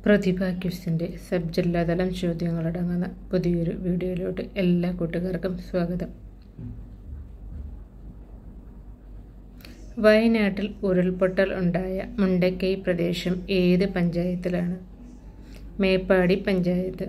പ്രതിഭ ക്യൂസിൻ്റെ sub ജില്ലാതലം ചോദ്യങ്ങളടങ്ങുന്ന പുതിയൊരു വീഡിയോയിലോട്ട് എല്ലാ കൂട്ടുകാർക്കും സ്വാഗതം വയനാട്ടിൽ ഉരുൾപൊട്ടൽ ഉണ്ടായ മുണ്ടക്കൈ പ്രദേശം ഏത് പഞ്ചായത്തിലാണ് മേപ്പാടി പഞ്ചായത്ത്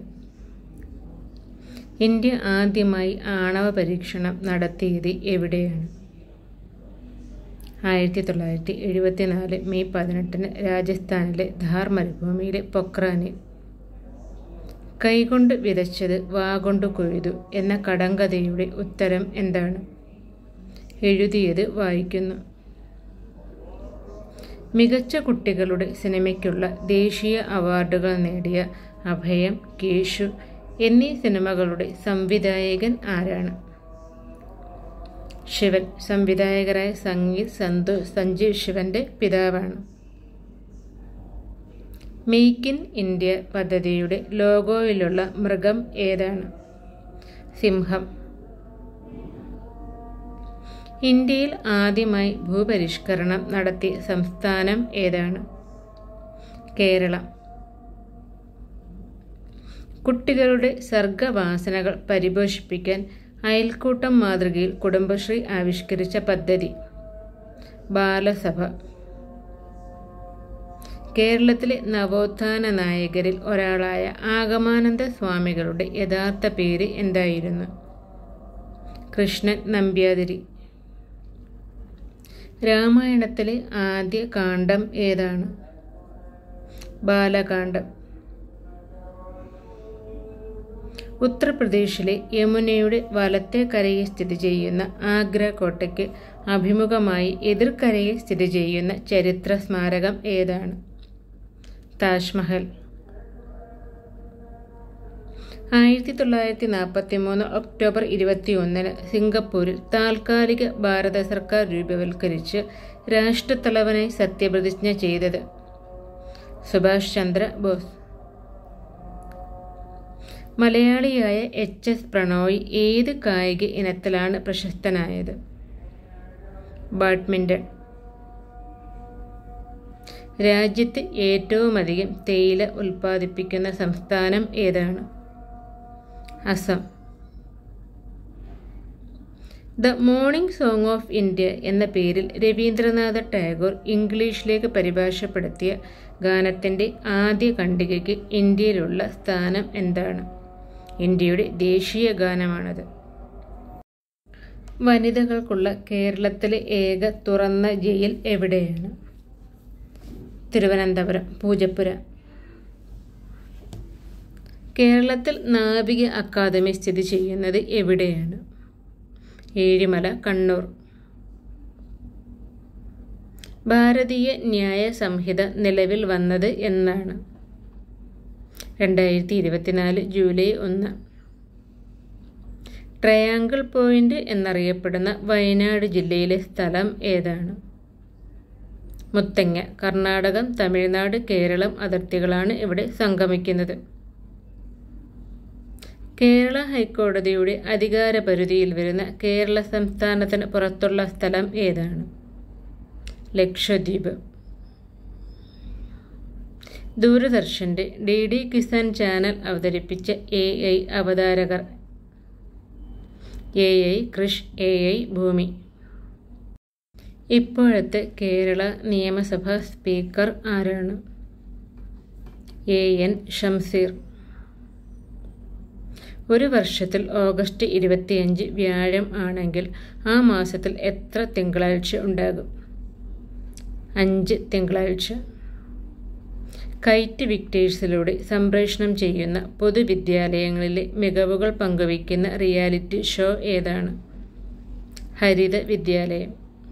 ഇന്ത്യ ആദ്യമായി ആണവ പരീക്ഷണം നടത്തിയത് എവിടെയാണ് ആയിരത്തി തൊള്ളായിരത്തി എഴുപത്തിനാല് മെയ് പതിനെട്ടിന് രാജസ്ഥാനിലെ ധാർ മരുഭൂമിയിലെ പൊക്രാനിൽ കൈകൊണ്ട് വിതച്ചത് വാഗൊണ്ട് കൊയ്തു എന്ന കടങ്കഥയുടെ ഉത്തരം എന്താണ് എഴുതിയത് വായിക്കുന്നു മികച്ച കുട്ടികളുടെ സിനിമയ്ക്കുള്ള ദേശീയ അവാർഡുകൾ നേടിയ അഭയം കേശു എന്നീ സിനിമകളുടെ സംവിധായകൻ ആരാണ് ശിവൻ സംവിധായകരായ സംഗീത് സന്തോ സഞ്ജീവ് ശിവന്റെ പിതാവാണ് മെയ്ക്ക് ഇൻ ഇന്ത്യ പദ്ധതിയുടെ ലോഗോയിലുള്ള മൃഗം ഏതാണ് സിംഹം ഇന്ത്യയിൽ ആദ്യമായി ഭൂപരിഷ്കരണം നടത്തിയ സംസ്ഥാനം ഏതാണ് കേരളം കുട്ടികളുടെ സർഗവാസനകൾ പരിപോഷിപ്പിക്കാൻ അയൽക്കൂട്ടം മാതൃകയിൽ കുടുംബശ്രീ ആവിഷ്കരിച്ച പദ്ധതി ബാലസഭ കേരളത്തിലെ നവോത്ഥാന നായകരിൽ ഒരാളായ ആഗമാനന്ദ സ്വാമികളുടെ യഥാർത്ഥ പേര് എന്തായിരുന്നു കൃഷ്ണൻ നമ്പ്യാതിരി രാമായണത്തിലെ ആദ്യ കാണ്ഡം ഏതാണ് ബാലകാണ്ഡം ഉത്തർപ്രദേശിലെ യമുനയുടെ വലത്തെ കരയിൽ സ്ഥിതി ചെയ്യുന്ന ആഗ്ര കോട്ടയ്ക്ക് അഭിമുഖമായി എതിർക്കരയിൽ സ്ഥിതി ചെയ്യുന്ന ചരിത്ര സ്മാരകം ഏതാണ് താജ്മഹൽ ആയിരത്തി തൊള്ളായിരത്തി നാൽപ്പത്തി മൂന്ന് ഒക്ടോബർ ഇരുപത്തി ഒന്നിന് സിംഗപ്പൂരിൽ താൽക്കാലിക ഭാരത സർക്കാർ രൂപവൽക്കരിച്ച് രാഷ്ട്രത്തലവനായി സത്യപ്രതിജ്ഞ ചെയ്തത് സുഭാഷ് ചന്ദ്ര ബോസ് മലയാളിയായ എച്ച് എസ് പ്രണോയ് ഏത് കായിക ഇനത്തിലാണ് പ്രശസ്തനായത് ബാഡ്മിൻ്റൺ രാജ്യത്ത് ഏറ്റവുമധികം തേയില ഉൽപ്പാദിപ്പിക്കുന്ന സംസ്ഥാനം ഏതാണ് Assam the morning song of India എന്ന പേരിൽ രവീന്ദ്രനാഥ ടാഗോർ ഇംഗ്ലീഷിലേക്ക് പരിഭാഷപ്പെടുത്തിയ ഗാനത്തിൻ്റെ ആദ്യ ഖണ്ഡികയ്ക്ക് ഇന്ത്യയിലുള്ള സ്ഥാനം എന്താണ് ഇന്ത്യയുടെ ദേശീയ ഗാനമാണത് വനിതകൾക്കുള്ള കേരളത്തിലെ ഏക തുറന്ന ജയിൽ എവിടെയാണ് തിരുവനന്തപുരം പൂജപ്പുര കേരളത്തിൽ നാവിക അക്കാദമി സ്ഥിതി ചെയ്യുന്നത് എവിടെയാണ് ഏഴിമല കണ്ണൂർ ഭാരതീയ ന്യായ സംഹിത നിലവിൽ വന്നത് എന്നാണ് രണ്ടായിരത്തി ഇരുപത്തിനാല് ജൂലൈ ഒന്ന് ട്രയാങ്കിൾ പോയിന്റ് എന്നറിയപ്പെടുന്ന വയനാട് ജില്ലയിലെ സ്ഥലം ഏതാണ് മുത്തങ്ങ കർണാടകം തമിഴ്നാട് കേരളം അതിർത്തികളാണ് ഇവിടെ സംഗമിക്കുന്നത് കേരള ഹൈക്കോടതിയുടെ അധികാരപരിധിയിൽ വരുന്ന കേരള സംസ്ഥാനത്തിന് പുറത്തുള്ള സ്ഥലം ഏതാണ് ലക്ഷദ്വീപ് ദൂരദർശൻ്റെ ഡി ഡി കിസാൻ ചാനൽ അവതരിപ്പിച്ച എ ഐ അവതാരകർ A I Krish A I Bhoomi ഇപ്പോഴത്തെ കേരള നിയമസഭാ സ്പീക്കർ ആരാണ് എ എൻ ഷംസീർ ഒരു വർഷത്തിൽ ഓഗസ്റ്റ് ഇരുപത്തിയഞ്ച് വ്യാഴം ആണെങ്കിൽ ആ മാസത്തിൽ എത്ര തിങ്കളാഴ്ച ഉണ്ടാകും അഞ്ച് തിങ്കളാഴ്ച കൈറ്റ് വിക്ടേഴ്സിലൂടെ സംപ്രേഷണം ചെയ്യുന്ന പൊതുവിദ്യാലയങ്ങളിലെ മികവുകൾ പങ്കുവയ്ക്കുന്ന റിയാലിറ്റി ഷോ ഏതാണ് ഹരിത വിദ്യാലയം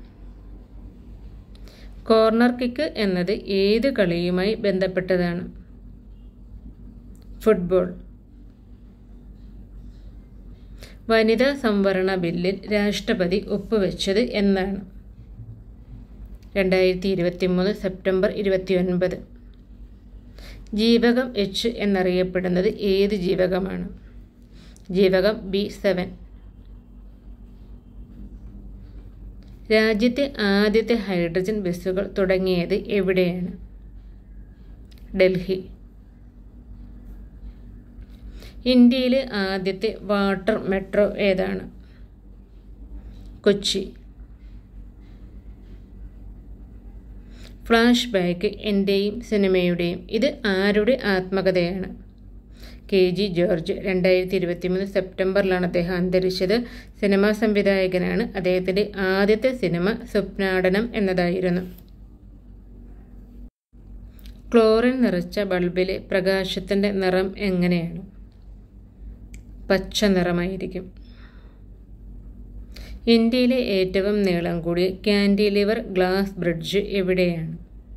കോർണർ കിക്ക് എന്നത് ഏത് കളിയുമായി ബന്ധപ്പെട്ടതാണ് ഫുട്ബോൾ വനിതാ സംവരണ ബില്ലിൽ രാഷ്ട്രപതി ഒപ്പുവെച്ചത് എന്നാണ് രണ്ടായിരത്തി ഇരുപത്തി മൂന്ന് സെപ്റ്റംബർ ഇരുപത്തിയൊൻപത് ജീവകം എച്ച് എന്നറിയപ്പെടുന്നത് ഏത് ജീവകമാണ് ജീവകം ബി സെവൻ രാജ്യത്തെ ആദ്യത്തെ ഹൈഡ്രജൻ ബസ്സുകൾ തുടങ്ങിയത് എവിടെയാണ് ഡൽഹി ഇന്ത്യയിലെ ആദ്യത്തെ വാട്ടർ മെട്രോ ഏതാണ് കൊച്ചി ഫ്ലാഷ് ബാക്ക് എൻ്റെയും സിനിമയുടെയും ഇത് ആരുടെ ആത്മകഥയാണ് കെ ജി ജോർജ് രണ്ടായിരത്തി ഇരുപത്തി മൂന്ന് സെപ്റ്റംബറിലാണ് അദ്ദേഹം അന്തരിച്ചത് സിനിമാ സംവിധായകനാണ് അദ്ദേഹത്തിൻ്റെ ആദ്യത്തെ സിനിമ സ്വപ്നാടനം എന്നതായിരുന്നു ക്ലോറിൻ നിറച്ച ബൾബിലെ പ്രകാശത്തിൻ്റെ നിറം എങ്ങനെയാണ് പച്ച നിറമായിരിക്കും ഇന്ത്യയിലെ ഏറ്റവും നീളം കൂടിയ ക്യാൻഡിലിവർ ഗ്ലാസ് ബ്രിഡ്ജ് എവിടെയാണ്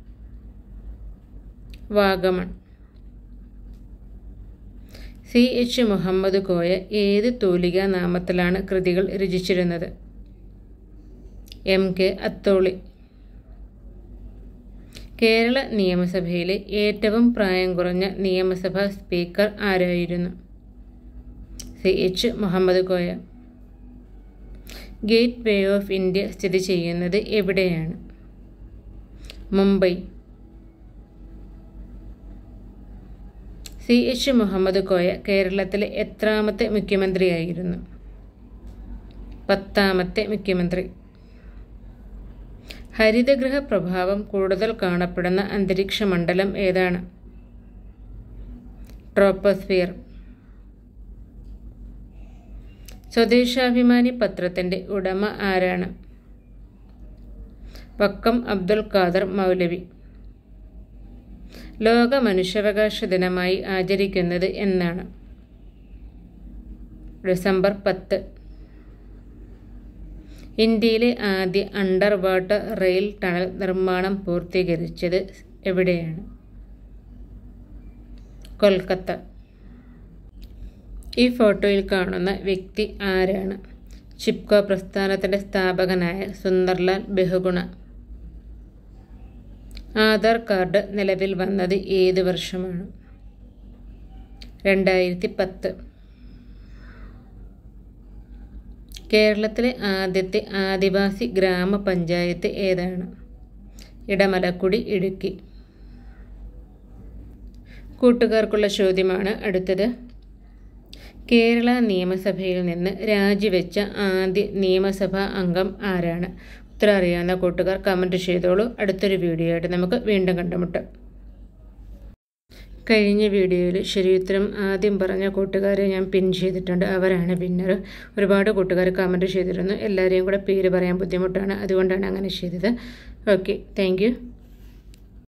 വാഗമൺ സി എച്ച് മുഹമ്മദ് കോയ ഏത് തൂലിക നാമത്തിലാണ് കൃതികൾ രചിച്ചിരുന്നത് എം കെ അത്തോളി കേരള നിയമസഭയിലെ ഏറ്റവും പ്രായം കുറഞ്ഞ നിയമസഭാ സ്പീക്കർ ആരായിരുന്നു C H Muhammad Koya gateway of India സ്ഥിതി ചെയ്യുന്നത് എവിടെയാണ് മുംബൈ സി എച്ച് മുഹമ്മദ് കോയ കേരളത്തിലെ എത്രാമത്തെ മുഖ്യമന്ത്രിയായിരുന്നു പത്താമത്തെ മുഖ്യമന്ത്രി ഹരിതഗൃഹ പ്രഭാവം കൂടുതൽ കാണപ്പെടുന്ന അന്തരീക്ഷ മണ്ഡലം ഏതാണ് ട്രോപ്പോസ്ഫിയർ സ്വദേശാഭിമാനി പത്രത്തിൻ്റെ ഉടമ ആരാണ് വക്കം അബ്ദുൽ ഖാദർ മൗലവി ലോക മനുഷ്യാവകാശ ദിനമായി ആചരിക്കുന്നത് എന്നാണ് ഡിസംബർ പത്ത് ഇന്ത്യയിലെ ആദ്യ അണ്ടർ വാട്ടർ റെയിൽ ടണൽ നിർമ്മാണം പൂർത്തീകരിച്ചത് എവിടെയാണ് കൊൽക്കത്ത ഈ ഫോട്ടോയിൽ കാണുന്ന വ്യക്തി ആരാണ് ചിപ്കോ പ്രസ്ഥാനത്തിൻ്റെ സ്ഥാപകനായ സുന്ദർലാൽ ബഹുഗുണ ആധാർ കാർഡ് നിലവിൽ വന്നത് ഏത് വർഷമാണ് രണ്ടായിരത്തി പത്ത് കേരളത്തിലെ ആദ്യത്തെ ആദിവാസി ഗ്രാമപഞ്ചായത്ത് ഏതാണ് ഇടമലക്കുടി ഇടുക്കി കൂട്ടുകാർക്കുള്ള ചോദ്യമാണ് അടുത്തത് കേരള നിയമസഭയിൽ നിന്ന് രാജിവെച്ച ആദ്യ നിയമസഭാ അംഗം ആരാണ് ഉത്തരം അറിയാവുന്ന കൂട്ടുകാർ കമൻറ്റ് ചെയ്തോളൂ അടുത്തൊരു വീഡിയോ ആയിട്ട് നമുക്ക് വീണ്ടും കണ്ടുമുട്ടാം കഴിഞ്ഞ വീഡിയോയിൽ ശരിയുത്തരം ആദ്യം പറഞ്ഞ കൂട്ടുകാരെ ഞാൻ പിൻ ചെയ്തിട്ടുണ്ട് അവരാണ് വിന്നർ ഒരുപാട് കൂട്ടുകാർ കമൻറ്റ് ചെയ്തിരുന്നു എല്ലാവരെയും കൂടെ പേര് പറയാൻ ബുദ്ധിമുട്ടാണ് അതുകൊണ്ടാണ് അങ്ങനെ ചെയ്തത് ഓക്കെ താങ്ക്